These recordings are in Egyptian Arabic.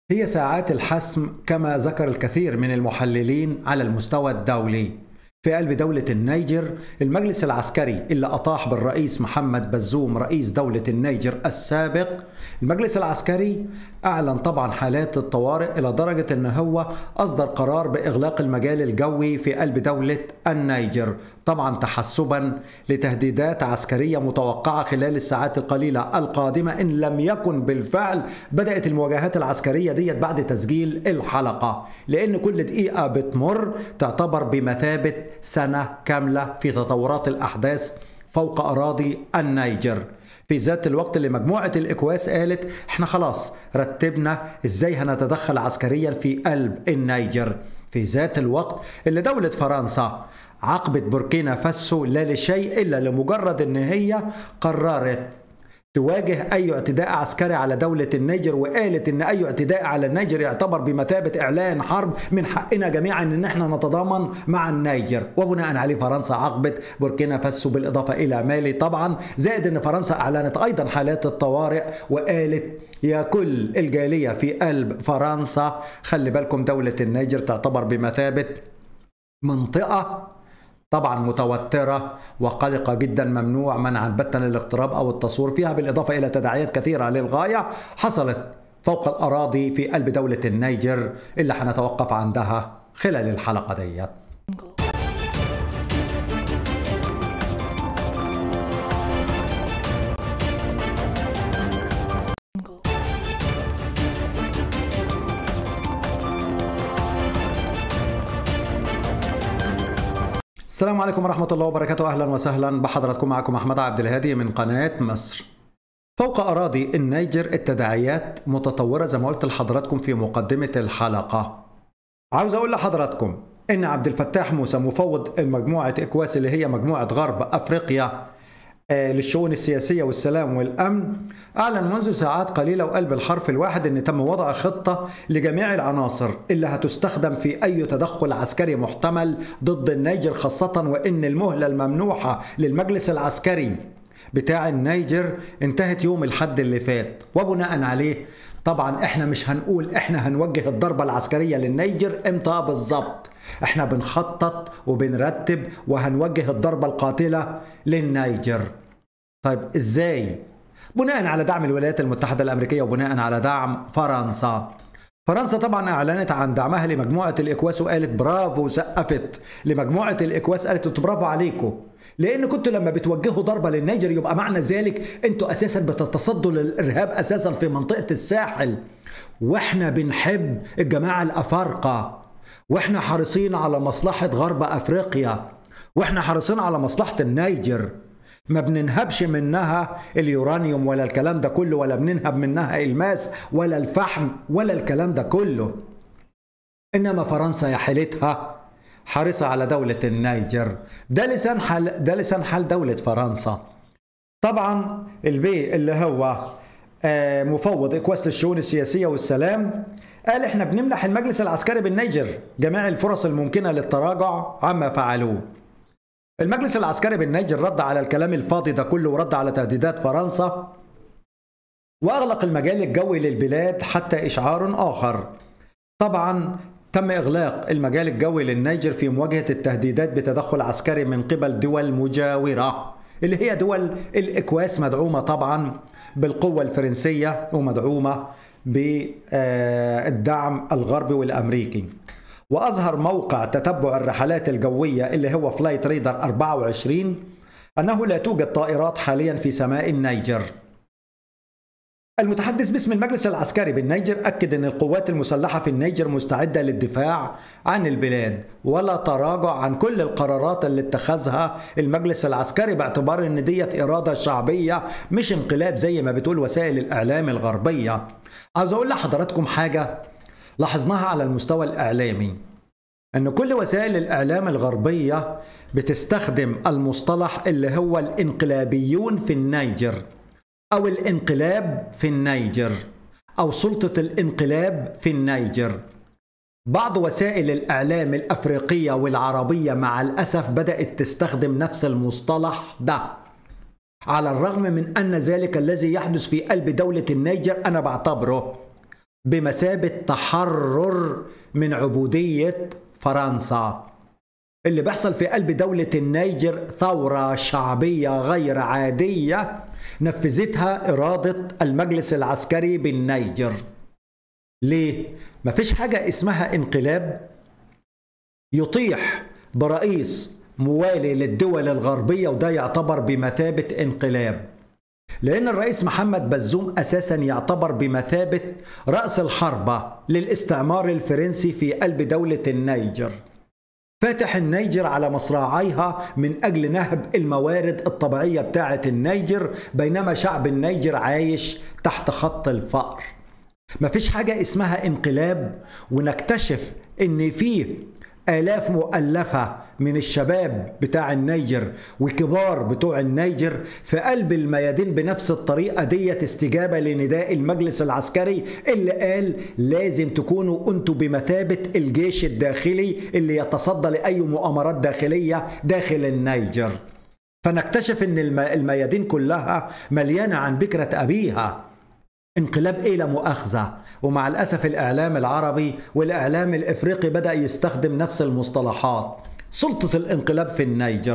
هي ساعات الحسم كما ذكر الكثير من المحللين على المستوى الدولي في قلب دولة النيجر المجلس العسكري اللي أطاح بالرئيس محمد بزوم رئيس دولة النيجر السابق المجلس العسكري أعلن طبعا حالات الطوارئ إلى درجة أن هو أصدر قرار بإغلاق المجال الجوي في قلب دولة النيجر طبعا تحسبا لتهديدات عسكرية متوقعة خلال الساعات القليلة القادمة إن لم يكن بالفعل بدأت المواجهات العسكرية ديت بعد تسجيل الحلقة لأن كل دقيقة بتمر تعتبر بمثابة سنة كاملة في تطورات الأحداث فوق أراضي النيجر في ذات الوقت اللي مجموعة الإكواس قالت احنا خلاص رتبنا ازاي هنتدخل عسكريا في قلب النيجر في ذات الوقت اللي دولة فرنسا عاقبت بوركينا فاسو لا لشيء إلا لمجرد ان هي قررت تواجه أي اعتداء عسكري على دولة النيجر وقالت إن أي اعتداء على النيجر يعتبر بمثابة إعلان حرب من حقنا جميعا إن احنا نتضامن مع النيجر وبناء عليه فرنسا عاقبت بوركينا فاسو بالإضافة إلى مالي طبعا زائد إن فرنسا أعلنت أيضا حالات الطوارئ وقالت يا كل الجالية في قلب فرنسا خلي بالكم دولة النيجر تعتبر بمثابة منطقة طبعا متوترة وقلقة جدا ممنوع منعا باتا الاقتراب أو التصوير فيها بالإضافة إلى تداعيات كثيرة للغاية حصلت فوق الأراضي في قلب دولة النيجر اللي حنتوقف عندها خلال الحلقة ديت السلام عليكم ورحمة الله وبركاته أهلا وسهلا بحضراتكم معكم أحمد عبد الهادي من قناة مصر فوق أراضي النيجر التداعيات متطورة زي ما قلت لحضراتكم في مقدمة الحلقة عاوز أقول لحضراتكم إن عبد الفتاح موسى مفوض المجموعة إكواس اللي هي مجموعة غرب أفريقيا للشؤون السياسية والسلام والأمن أعلن منذ ساعات قليلة وقلب الحرف الواحد أن تم وضع خطة لجميع العناصر اللي هتستخدم في أي تدخل عسكري محتمل ضد النيجر خاصة وأن المهلة الممنوحة للمجلس العسكري بتاع النيجر انتهت يوم الحد اللي فات وبناء عليه طبعا احنا مش هنقول احنا هنوجه الضربة العسكرية للنيجر امتى بالظبط احنا بنخطط وبنرتب وهنوجه الضربة القاتلة للنيجر طيب ازاي بناء على دعم الولايات المتحدة الأمريكية وبناء على دعم فرنسا فرنسا طبعا اعلنت عن دعمها لمجموعه الاكواس وقالت برافو سقفت لمجموعه الاكواس قالت برافو عليكم لان كنتوا لما بتوجهوا ضربه للنيجر يبقى معنى ذلك انتوا اساسا بتتصدوا للارهاب اساسا في منطقه الساحل واحنا بنحب الجماعه الافارقه واحنا حريصين على مصلحه غرب افريقيا واحنا حريصين على مصلحه النيجر ما بننهبش منها اليورانيوم ولا الكلام ده كله ولا بننهب منها الماس ولا الفحم ولا الكلام ده كله انما فرنسا يا حيلتها حريصه على دوله النيجر ده لسان حال ده لسان حال دوله فرنسا طبعا البي اللي هو مفوض اكواس للشؤون السياسيه والسلام قال احنا بنمنح المجلس العسكري بالنيجر جميع الفرص الممكنه للتراجع عما فعلوه المجلس العسكري بالنيجر رد على الكلام الفاضي ده كله ورد على تهديدات فرنسا واغلق المجال الجوي للبلاد حتى اشعار اخر طبعا تم اغلاق المجال الجوي للنيجر في مواجهه التهديدات بتدخل عسكري من قبل دول مجاوره اللي هي دول الاكواس مدعومه طبعا بالقوه الفرنسيه ومدعومه بالدعم الغربي والامريكي وأظهر موقع تتبع الرحلات الجوية اللي هو فلايت ريدر 24 أنه لا توجد طائرات حاليا في سماء النيجر المتحدث باسم المجلس العسكري بالنيجر أكد أن القوات المسلحة في النيجر مستعدة للدفاع عن البلاد ولا تراجع عن كل القرارات اللي اتخذها المجلس العسكري باعتبار أن ديت إرادة شعبية مش انقلاب زي ما بتقول وسائل الإعلام الغربية عاوز أقول لحضراتكم حاجة لاحظناها على المستوى الإعلامي أن كل وسائل الإعلام الغربية بتستخدم المصطلح اللي هو الانقلابيون في النيجر أو الانقلاب في النيجر أو سلطة الانقلاب في النيجر بعض وسائل الإعلام الأفريقية والعربية مع الأسف بدأت تستخدم نفس المصطلح ده على الرغم من أن ذلك الذي يحدث في قلب دولة النيجر أنا بعتبره بمثابة تحرر من عبودية فرنسا اللي بيحصل في قلب دولة النيجر ثورة شعبية غير عادية نفذتها إرادة المجلس العسكري بالنيجر ليه؟ مفيش حاجة اسمها انقلاب يطيح برئيس موالي للدول الغربية وده يعتبر بمثابة انقلاب لأن الرئيس محمد بزوم أساسا يعتبر بمثابة رأس الحربة للاستعمار الفرنسي في قلب دولة النيجر فاتح النيجر على مصراعيها من أجل نهب الموارد الطبيعية بتاعة النيجر بينما شعب النيجر عايش تحت خط الفقر مفيش حاجة اسمها انقلاب ونكتشف ان فيه آلاف مؤلفة من الشباب بتاع النيجر وكبار بتوع النيجر في قلب الميادين بنفس الطريقة ديت استجابة لنداء المجلس العسكري اللي قال لازم تكونوا انتوا بمثابة الجيش الداخلي اللي يتصدى لأي مؤامرات داخلية داخل النيجر فنكتشف ان الميادين كلها مليانة عن بكرة أبيها انقلاب ايه لا مؤاخذه ومع الاسف الاعلام العربي والاعلام الافريقي بدا يستخدم نفس المصطلحات سلطه الانقلاب في النيجر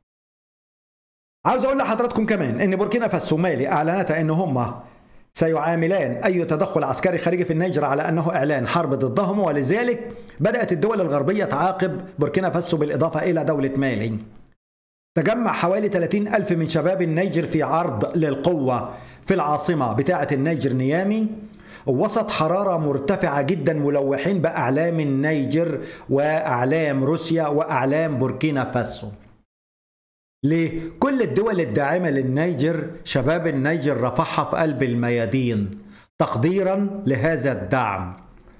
عاوز اقول لحضراتكم كمان ان بوركينا فاسو مالي اعلنتا ان هم سيعاملان اي تدخل عسكري خارجي في النيجر على انه اعلان حرب ضدهم ولذلك بدات الدول الغربيه تعاقب بوركينا فاسو بالاضافه الى دوله مالي تجمع حوالي 30 ألف من شباب النيجر في عرض للقوة في العاصمة بتاعة النيجر نيامي وسط حرارة مرتفعة جدا ملوحين بأعلام النيجر وأعلام روسيا وأعلام بوركينا فاسو ليه؟ كل الدول الداعمة للنيجر شباب النيجر رفعها في قلب الميادين تقديرا لهذا الدعم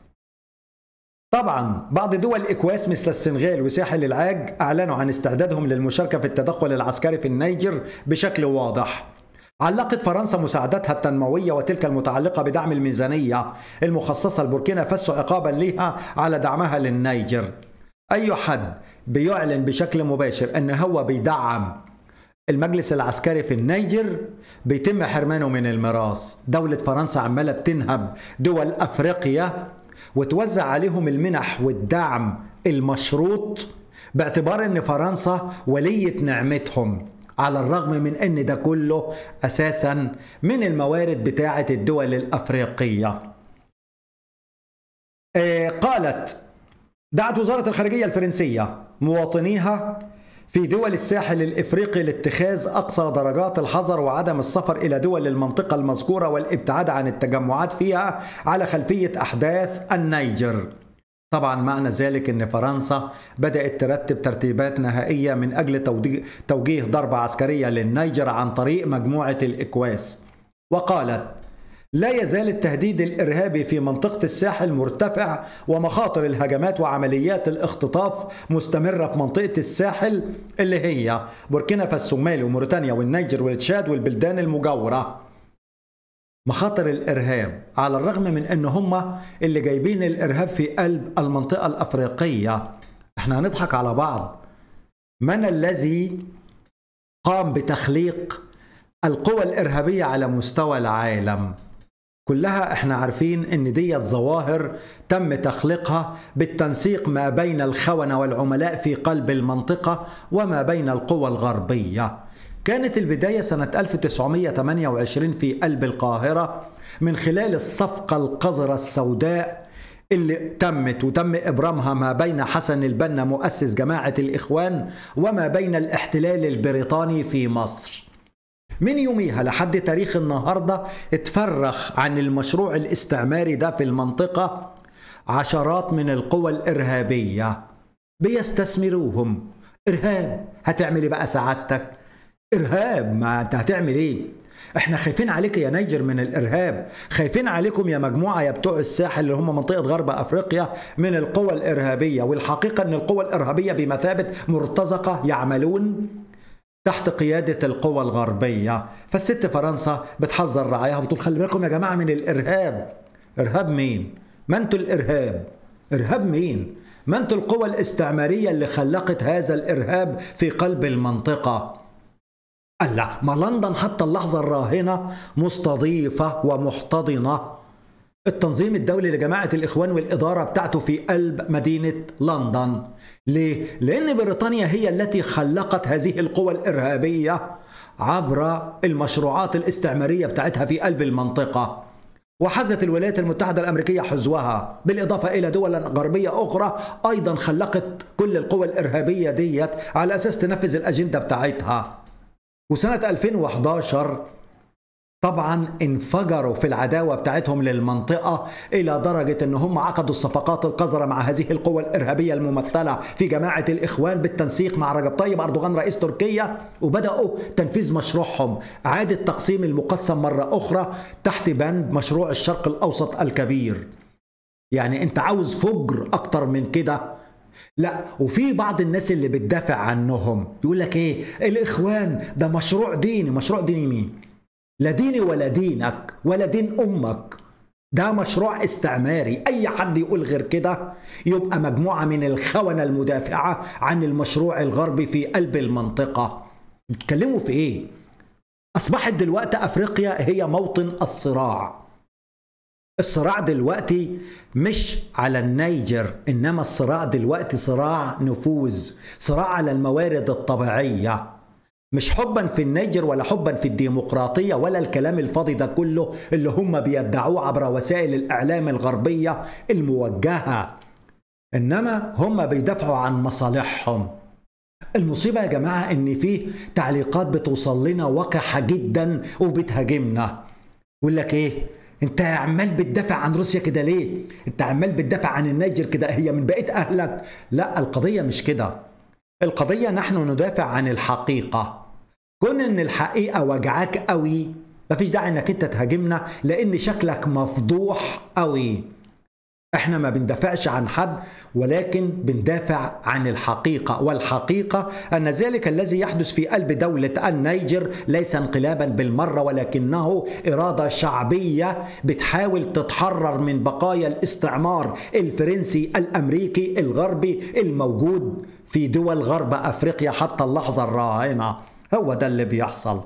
طبعا بعض دول الاكواس مثل السنغال وساحل العاج اعلنوا عن استعدادهم للمشاركه في التدخل العسكري في النيجر بشكل واضح علقت فرنسا مساعدتها التنموية وتلك المتعلقة بدعم الميزانية المخصصة لبوركينا فاسو عقابا لها على دعمها للنيجر أي حد بيعلن بشكل مباشر أن هو بيدعم المجلس العسكري في النيجر بيتم حرمانه من الميراث دولة فرنسا عمالة بتنهب دول أفريقيا وتوزع عليهم المنح والدعم المشروط باعتبار ان فرنسا ولية نعمتهم على الرغم من ان ده كله اساسا من الموارد بتاعه الدول الافريقيه آه، قالت دعت وزاره الخارجيه الفرنسيه مواطنيها في دول الساحل الافريقي لاتخاذ اقصى درجات الحذر وعدم السفر الى دول المنطقه المذكوره والابتعاد عن التجمعات فيها على خلفيه احداث النيجر طبعا معنى ذلك ان فرنسا بدات ترتب ترتيبات نهائيه من اجل توجيه ضربه عسكريه للنيجر عن طريق مجموعه الاكواس وقالت لا يزال التهديد الارهابي في منطقه الساحل مرتفع ومخاطر الهجمات وعمليات الاختطاف مستمره في منطقه الساحل اللي هي بوركينا فاسو مالي وموريتانيا والنيجر والتشاد والبلدان المجاوره مخاطر الارهاب على الرغم من ان هم اللي جايبين الارهاب في قلب المنطقه الافريقيه احنا هنضحك على بعض من الذي قام بتخليق القوى الارهابيه على مستوى العالم كلها احنا عارفين ان ديت ظواهر تم تخليقها بالتنسيق ما بين الخونه والعملاء في قلب المنطقه وما بين القوى الغربيه كانت البداية سنة 1928 في قلب القاهرة من خلال الصفقة القذرة السوداء اللي تمت وتم إبرامها ما بين حسن البنا مؤسس جماعة الإخوان وما بين الاحتلال البريطاني في مصر من يوميها لحد تاريخ النهارده اتفرخ عن المشروع الاستعماري ده في المنطقه عشرات من القوى الارهابيه بيستثمروهم ارهاب هتعمل ايه بقى سعادتك ارهاب ما انت هتعمل ايه احنا خايفين عليك يا نيجر من الارهاب خايفين عليكم يا مجموعه يا بتوع الساحل اللي هم منطقه غرب افريقيا من القوى الارهابيه والحقيقه ان القوى الارهابيه بمثابه مرتزقه يعملون تحت قيادة القوى الغربية فالست فرنسا بتحذر رعاياها بتقول خلي بالكم يا جماعة من الإرهاب إرهاب مين؟ ما انتوا الإرهاب إرهاب مين؟ ما انتوا القوى الاستعمارية اللي خلقت هذا الإرهاب في قلب المنطقة قال لا ما لندن حتى اللحظة الراهنة مستضيفة ومحتضنة التنظيم الدولي لجماعة الإخوان والإدارة بتاعته في قلب مدينة لندن ليه؟ لأن بريطانيا هي التي خلقت هذه القوى الإرهابية عبر المشروعات الاستعمارية بتاعتها في قلب المنطقة وحزت الولايات المتحدة الأمريكية حزوها بالإضافة إلى دول غربية أخرى أيضا خلقت كل القوى الإرهابية ديت على أساس تنفذ الأجندة بتاعتها وسنة 2011 طبعا انفجروا في العداوه بتاعتهم للمنطقه الى درجه ان هم عقدوا الصفقات القذره مع هذه القوى الارهابيه الممثله في جماعه الاخوان بالتنسيق مع رجب طيب اردوغان رئيس تركيا وبداوا تنفيذ مشروعهم اعاده تقسيم المقسم مره اخرى تحت بند مشروع الشرق الاوسط الكبير يعني انت عاوز فجر اكتر من كده لا وفي بعض الناس اللي بتدافع عنهم يقول لك ايه الاخوان ده مشروع ديني مشروع ديني مين لا ديني ولا دينك ولا دين امك ده مشروع استعماري اي حد يقول غير كده يبقى مجموعه من الخونه المدافعه عن المشروع الغربي في قلب المنطقه بيتكلموا في ايه اصبحت دلوقتي افريقيا هي موطن الصراع الصراع دلوقتي مش على النيجر انما الصراع دلوقتي صراع نفوذ صراع على الموارد الطبيعيه مش حبا في النيجر ولا حبا في الديمقراطيه ولا الكلام الفاضي ده كله اللي هم بيدعوه عبر وسائل الاعلام الغربيه الموجهه انما هم بيدافعوا عن مصالحهم المصيبه يا جماعه ان في تعليقات بتوصل لنا وقحه جدا وبتهاجمنا يقول لك ايه انت عمال بتدافع عن روسيا كده ليه انت عمال بتدافع عن النيجر كده هي من بقيه اهلك لا القضيه مش كده القضية نحن ندافع عن الحقيقة كون ان الحقيقة وجعاك قوي مفيش داعي انك انت تهاجمنا لان شكلك مفضوح قوي احنا ما بندافعش عن حد ولكن بندافع عن الحقيقه والحقيقه ان ذلك الذي يحدث في قلب دوله النيجر ليس انقلابا بالمره ولكنه اراده شعبيه بتحاول تتحرر من بقايا الاستعمار الفرنسي الامريكي الغربي الموجود في دول غرب افريقيا حتى اللحظه الراهنه هو ده اللي بيحصل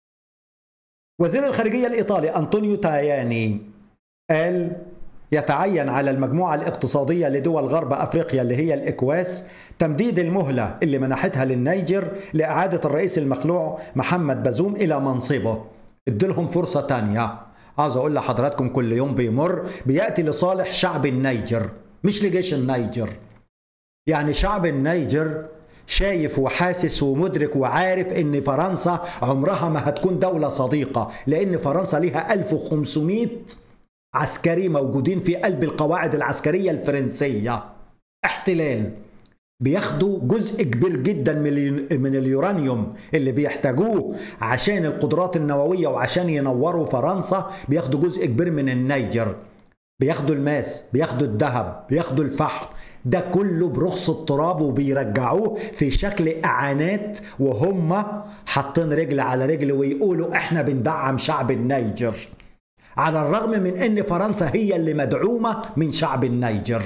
وزير الخارجيه الايطالي انطونيو تاياني قال يتعين على المجموعة الاقتصادية لدول غرب أفريقيا اللي هي الإكواس تمديد المهلة اللي منحتها للنيجر لإعادة الرئيس المخلوع محمد بازوم إلى منصبه ادلهم فرصة تانية عاوز أقول لحضراتكم كل يوم بيمر بيأتي لصالح شعب النيجر مش لجيش النيجر يعني شعب النيجر شايف وحاسس ومدرك وعارف ان فرنسا عمرها ما هتكون دولة صديقة لان فرنسا ليها 1500 عسكري موجودين في قلب القواعد العسكرية الفرنسية احتلال بياخدوا جزء كبير جدا من اليورانيوم اللي بيحتاجوه عشان القدرات النووية وعشان ينوروا فرنسا بياخدوا جزء كبير من النيجر بياخدوا الماس بياخدوا الذهب بياخدوا الفحم ده كله برخص التراب وبيرجعوه في شكل اعانات وهم حاطين رجل على رجل ويقولوا احنا بندعم شعب النيجر على الرغم من ان فرنسا هي اللي مدعومه من شعب النيجر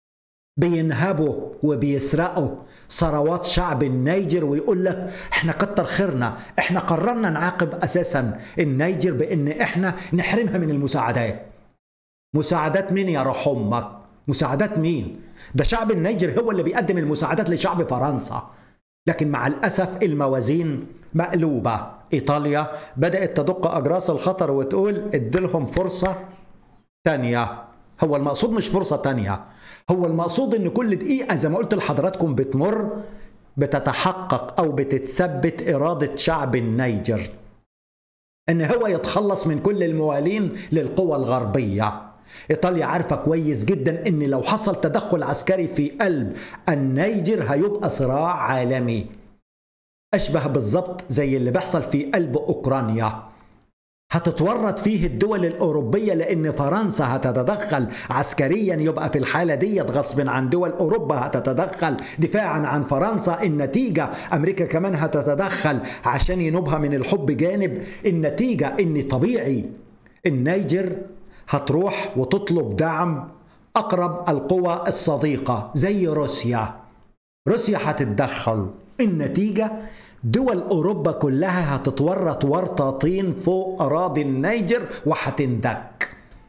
بينهبوا وبيسرقوا ثروات شعب النيجر ويقول لك احنا كتر خيرنا احنا قررنا نعاقب اساسا النيجر بان احنا نحرمها من المساعدات مساعدات مين يا روح امك مساعدات مين ده شعب النيجر هو اللي بيقدم المساعدات لشعب فرنسا لكن مع الاسف الموازين مقلوبه ايطاليا بدات تدق اجراس الخطر وتقول اديلهم فرصه تانية هو المقصود مش فرصه تانية هو المقصود ان كل دقيقه زي ما قلت لحضراتكم بتمر بتتحقق او بتتثبت اراده شعب النيجر ان هو يتخلص من كل الموالين للقوى الغربيه ايطاليا عارفه كويس جدا ان لو حصل تدخل عسكري في قلب النيجر هيبقى صراع عالمي أشبه بالضبط زي اللي بيحصل في قلب أوكرانيا هتتورط فيه الدول الأوروبية لأن فرنسا هتتدخل عسكريا يبقى في الحالة دي غصب عن دول أوروبا هتتدخل دفاعا عن فرنسا النتيجة أمريكا كمان هتتدخل عشان ينوبها من الحب جانب النتيجة إن طبيعي النيجر هتروح وتطلب دعم أقرب القوى الصديقة زي روسيا روسيا هتتدخل النتيجة دول أوروبا كلها هتتورط ورطة طين فوق أراضي النيجر وهتندك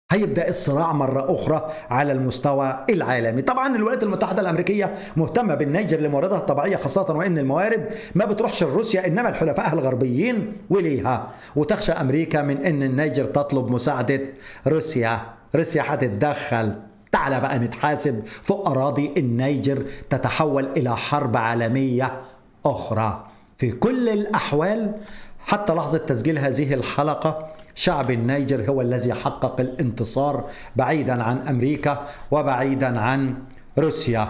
هيبدا الصراع مره اخرى على المستوى العالمي طبعا الولايات المتحده الامريكيه مهتمه بالنيجر لمواردها الطبيعيه خاصه وان الموارد ما بتروحش لروسيا انما لحلفائها الغربيين وليها وتخشى امريكا من ان النيجر تطلب مساعده روسيا روسيا هتتدخل تعال بقى نتحاسب فوق اراضي النيجر تتحول الى حرب عالميه اخرى في كل الاحوال حتى لحظه تسجيل هذه الحلقه شعب النيجر هو الذي حقق الانتصار بعيدا عن امريكا وبعيدا عن روسيا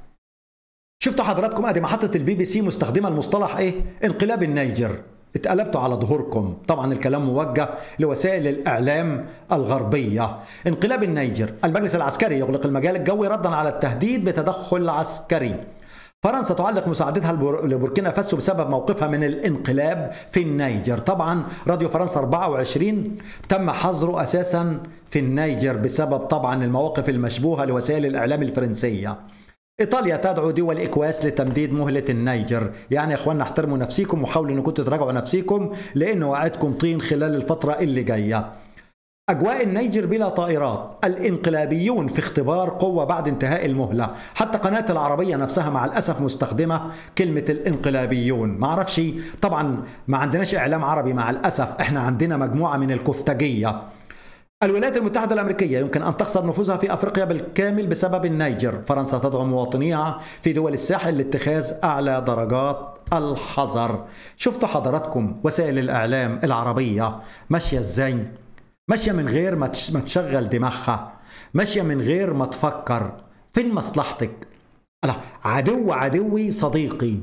شفتوا حضراتكم ادي محطه البي بي سي مستخدمه المصطلح ايه انقلاب النيجر اتقلبتوا على ظهوركم طبعا الكلام موجه لوسائل الاعلام الغربيه انقلاب النيجر المجلس العسكري يغلق المجال الجوي ردا على التهديد بتدخل عسكري فرنسا تعلق مساعدتها لبوركينا فاسو بسبب موقفها من الانقلاب في النيجر طبعا راديو فرنسا 24 تم حظره اساسا في النيجر بسبب طبعا المواقف المشبوهه لوسائل الاعلام الفرنسيه ايطاليا تدعو دول اكواس لتمديد مهله النيجر يعني يا اخواننا احترموا نفسيكم وحاولوا انكم تراجعوا نفسيكم لان وعدكم طين خلال الفتره اللي جايه أجواء النيجر بلا طائرات الانقلابيون في اختبار قوة بعد انتهاء المهلة حتى قناة العربية نفسها مع الأسف مستخدمة كلمة الانقلابيون ما أعرفش طبعا ما عندناش إعلام عربي مع الأسف إحنا عندنا مجموعة من الكفتجية الولايات المتحدة الأمريكية يمكن أن تخسر نفوذها في أفريقيا بالكامل بسبب النيجر فرنسا تدعو مواطنيها في دول الساحل لاتخاذ أعلى درجات الحذر شفتوا حضراتكم وسائل الإعلام العربية ماشية إزاي ماشيه من غير ما تشغل دماغها ماشيه من غير ما تفكر فين مصلحتك لا عدو عدوي صديقي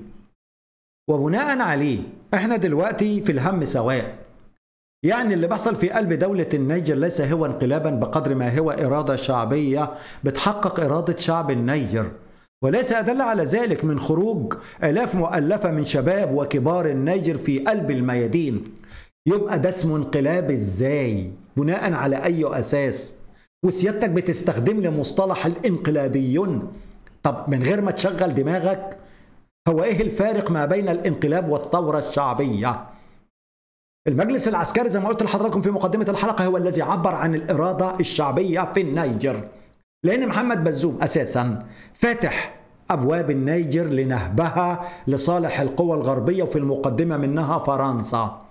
وبناء عليه احنا دلوقتي في الهم سواء يعني اللي بيحصل في قلب دولة النيجر ليس هو انقلابا بقدر ما هو إرادة شعبية بتحقق إرادة شعب النيجر وليس أدل على ذلك من خروج آلاف مؤلفة من شباب وكبار النيجر في قلب الميادين يبقى ده اسمه انقلاب ازاي بناء على اي اساس وسيادتك بتستخدم لي مصطلح الانقلابيون طب من غير ما تشغل دماغك هو ايه الفارق ما بين الانقلاب والثوره الشعبيه المجلس العسكري زي ما قلت لحضراتكم في مقدمه الحلقه هو الذي عبر عن الاراده الشعبيه في النيجر لان محمد بزوم اساسا فاتح ابواب النيجر لنهبها لصالح القوى الغربيه وفي المقدمه منها فرنسا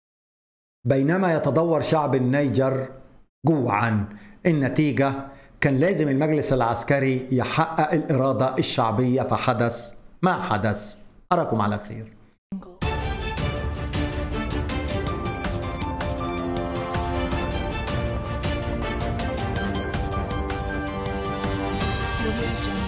بينما يتدور شعب النيجر جوعا النتيجة كان لازم المجلس العسكري يحقق الإرادة الشعبية فحدث ما حدث أراكم على خير Thank you.